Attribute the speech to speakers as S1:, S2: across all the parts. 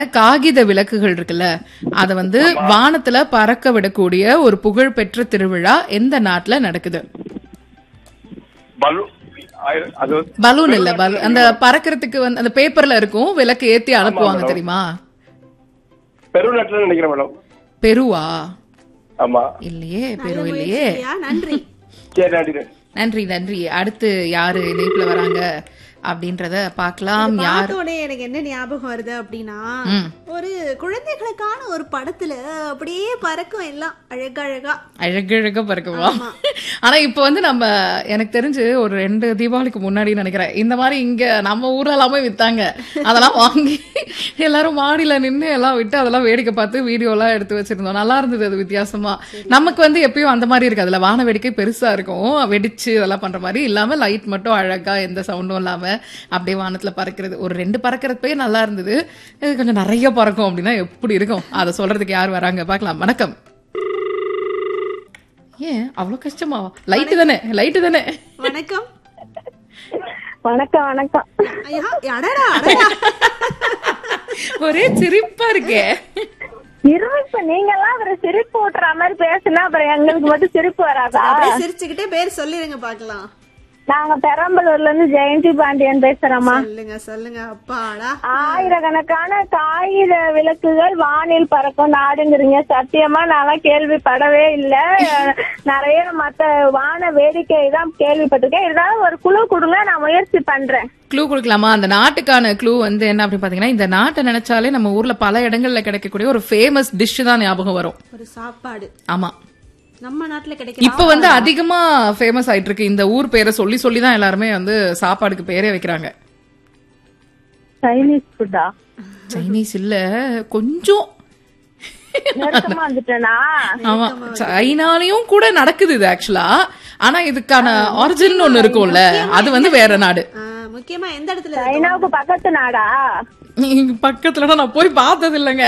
S1: காகித விளக்குகள் இருக்குல்ல அத வந்து வானத்துல பறக்க விடக்கூடிய ஒரு புகழ்பெற்ற திருவிழா எந்த நாட்டுல நடக்குது
S2: பலூ ஆயிர- அது வந்து
S1: பலூன் இல்ல பலூன் அந்த பறக்கறதுக்கு வந்து அந்த பேப்பர்ல இருக்கும் விளக்கு ஏத்தி அனுப்புவாங்க தெரியுமா
S2: பெருநாட்டுல நினைக்கிறேன் மேடம்
S1: பெருவா
S2: ஆமா
S1: இல்லையே பெரு
S3: நல்ல
S1: இல்லையே
S3: முயற்சி ஐயா, நன்றி
S2: சரி நன்றி
S1: நன்றி நன்றி அடுத்து யாரு இணைப்புல வராங்க அப்படின்றத பார்க்கலாம் யார்
S3: பார்த்தோடனே எனக்கு என்ன ஞாபகம் வருது அப்படின்னா
S1: ம்.
S3: ஒரு குழந்தைகளுக்கான ஒரு படத்துல அப்படியே பறக்கும் எல்லாம் அழகழகா
S1: அழகழகா பறக்குமா ஆனா இப்ப வந்து நம்ம எனக்கு தெரிஞ்சு ஒரு ரெண்டு தீபாவளிக்கு முன்னாடி நினைக்கிறேன் இந்த மாதிரி இங்க நம்ம ஊர்ல எல்லாமே வித்தாங்க அதெல்லாம் வாங்கி எல்லாரும் மாடியில நின்னு எல்லாம் விட்டு அதெல்லாம் வேடிக்கை பார்த்து வீடியோ எல்லாம் எடுத்து வச்சிருந்தோம் நல்லா இருந்தது அது வித்தியாசமா நமக்கு வந்து எப்பயும் அந்த மாதிரி இருக்கு அதுல வான வேடிக்கை பெருசா இருக்கும் வெடிச்சு இதெல்லாம் பண்ற மாதிரி இல்லாம லைட் மட்டும் அழகா எந்த சவுண்டும் இல்லாம அப்படியே வானத்துல பறக்கிறது ஒரு ரெண்டு பறக்கிறப்பே நல்லா இருந்தது இது கொஞ்சம் நிறைய பறக்கும் அப்படின்னா எப்படி இருக்கும் அதை சொல்றதுக்கு யார் வராங்க பார்க்கலாம் வணக்கம் ஏன் அவ்வளவு கஷ்டமா லைட்டு தானே லைட்டு தானே
S3: வணக்கம்
S4: வணக்கம் வணக்கம்
S3: ஐயா அடடா அடடா
S1: ஒரே சிரிப்பா இருக்கே
S4: இருப்பு நீங்க எல்லாம் ஒரு சிரிப்பு ஊட்டுற மாதிரி பேசுனா அப்புறம் எங்களுக்கு மட்டும் சிரிப்பு வராதா
S3: அப்படியே சிரிச்சுக்கிட்டே பேர் சொல்லிருங்க பாக்கலாம்
S4: நாங்க பெரம்பலூர்ல இருந்து ஜெயந்தி பாண்டியன் பேசுறோமா
S3: சொல்லுங்க சொல்லுங்க அப்பாடா
S4: ஆயிரக்கணக்கான காகித விளக்குகள் வானில் பறக்கும் நாடுங்கிறீங்க சத்தியமா நான் கேள்விப்படவே இல்ல நிறைய மத்த வான வேடிக்கை தான் கேள்விப்பட்டிருக்கேன் இருந்தாலும் ஒரு குழு கொடுங்க நான் முயற்சி பண்றேன்
S1: க்ளூ கொடுக்கலாமா அந்த நாட்டுக்கான க்ளூ வந்து என்ன அப்படின்னு பாத்தீங்கன்னா இந்த நாட்டை நினைச்சாலே நம்ம ஊர்ல பல இடங்கள்ல கிடைக்கக்கூடிய ஒரு ஃபேமஸ் டிஷ் தான் ஞாபகம் வரும்
S3: ஒரு சாப்பாடு
S1: ஆமா
S3: நம்ம நாட்டுல கிடைக்கும்
S1: இப்ப வந்து அதிகமா ஃபேமஸ் ஆயிட்டு இருக்கு இந்த ஊர் பேரை சொல்லி சொல்லி தான் எல்லாருமே வந்து சாப்பாடுக்கு பேரே வைக்கிறாங்க
S4: சைனீஸ் ஃபுட்டா
S1: சைனீஸ் இல்ல கொஞ்சம்
S4: நெருக்கமா வந்துட்டேனா
S1: ஆமா சைனாலையும் கூட நடக்குது இது ஆக்சுவலா ஆனா இதுக்கான ஆரிஜின் ஒண்ணு இருக்கும்ல அது வந்து வேற நாடு
S3: ஆ, முக்கியமா எந்த இடத்துல இருக்கு?
S4: சைனாவுக்கு பக்கத்து நாடா
S1: இங்க பக்கத்துல நான் போய் பார்த்தது இல்லைங்க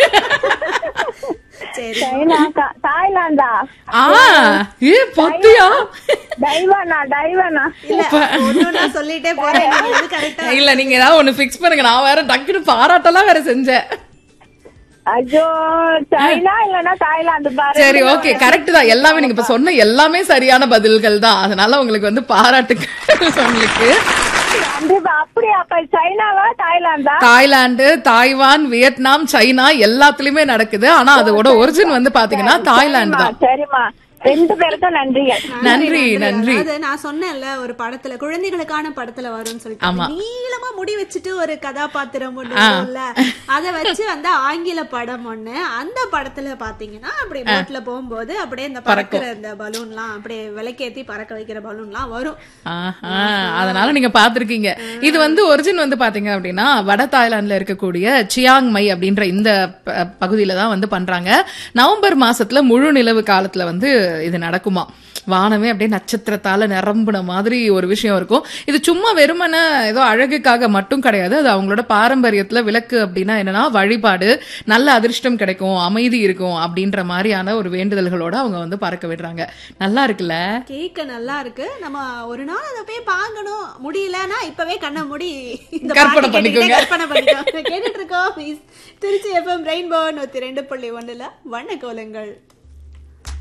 S3: சரி
S4: சைனா கா- தாய்லாந்தா
S1: ஆ ஏ பத்தியா
S4: டைவானா டைவானா
S3: இல்ல ஒன்னொன்னா சொல்லிட்டே போறேன் நீங்க எது கரெக்டா
S1: இல்ல நீங்க ஏதாவது ஒண்ணு பிக்ஸ் பண்ணுங்க நான் வேற டக்குனு பாராட்டெல்லாம் வேற செஞ்சேன்
S4: ஐயோ சைனா இல்லனா தாய்லாந்து பாரு
S1: சரி ஓகே கரெக்ட் தான் எல்லாமே நீங்க இப்ப சொன்ன எல்லாமே சரியான பதில்கள் தான் அதனால உங்களுக்கு வந்து பாராட்டுக்கள் உங்களுக்கு
S4: கண்டிப்பா அப்படியா அப்ப சைனாவா தாய்லாந்தா
S1: தாய்லாந்து தாய்வான் வியட்நாம் சைனா எல்லாத்துலயுமே நடக்குது ஆனா அதோட ஒரிஜின் வந்து பாத்தீங்கன்னா தாய்லாந்து தான்
S4: சரிம்மா ரெண்டு பேருக்கும் நன்றிகள்
S1: நன்றி நன்றி
S3: அதாவது நான் சொன்னேன்ல ஒரு படத்துல குழந்தைகளுக்கான படத்துல வரும்னு சொல்லிட்டு
S1: ஆமா.
S3: நீளமா முடி வச்சுட்டு ஒரு கதாபாத்திரம் ஒண்ணு இருக்கும்ல அத வச்சு வந்து ஆங்கில படம் ஒண்ணு அந்த படத்துல பாத்தீங்கன்னா அப்படி போட்ல போகும்போது அப்படியே இந்த பறக்கிற இந்த பலூன்லாம் அப்படியே விளக்கேத்தி பறக்க வைக்கிற பலூன்லாம் வரும்
S1: ஆஹா, அதனால நீங்க பாத்திருக்கீங்க இது வந்து ஒரிஜின் வந்து பாத்தீங்க அப்படின்னா வட தாய்லாந்துல இருக்கக்கூடிய சியாங் மை அப்படின்ற இந்த ப- பகுதியில தான் வந்து பண்றாங்க நவம்பர் மாசத்துல முழு நிலவு காலத்துல வந்து இது நடக்குமா வானமே அப்படியே நட்சத்திரத்தால நிரம்புன மாதிரி ஒரு விஷயம் இருக்கும் இது சும்மா வெறுமனே ஏதோ அழகுக்காக மட்டும் கிடையாது அது அவங்களோட பாரம்பரியத்துல விளக்கு அப்படின்னா என்னன்னா வழிபாடு நல்ல அதிர்ஷ்டம் கிடைக்கும் அமைதி இருக்கும் அப்படின்ற மாதிரியான ஒரு வேண்டுதல்களோட அவங்க வந்து பறக்க விடுறாங்க நல்லா இருக்குல்ல
S3: கேக்க நல்லா இருக்கு நம்ம ஒரு நாள் அதை போய் பார்க்கணும் முடியலன்னா இப்பவே கண்ணை மூடி இந்த
S1: கற்பனை
S3: பாட்டு கேட்டுக்கிட்டே
S1: பண்ணிக்கோங்க.
S3: கற்பனை பண்ணிக்கோங்க கேட்டுட்டு இருக்கோம் திருச்சி எஃப்எம் ரெயின்போ நூத்தி ரெண்டு புள்ளி ஒண்ணுல வண்ண கோலங்கள்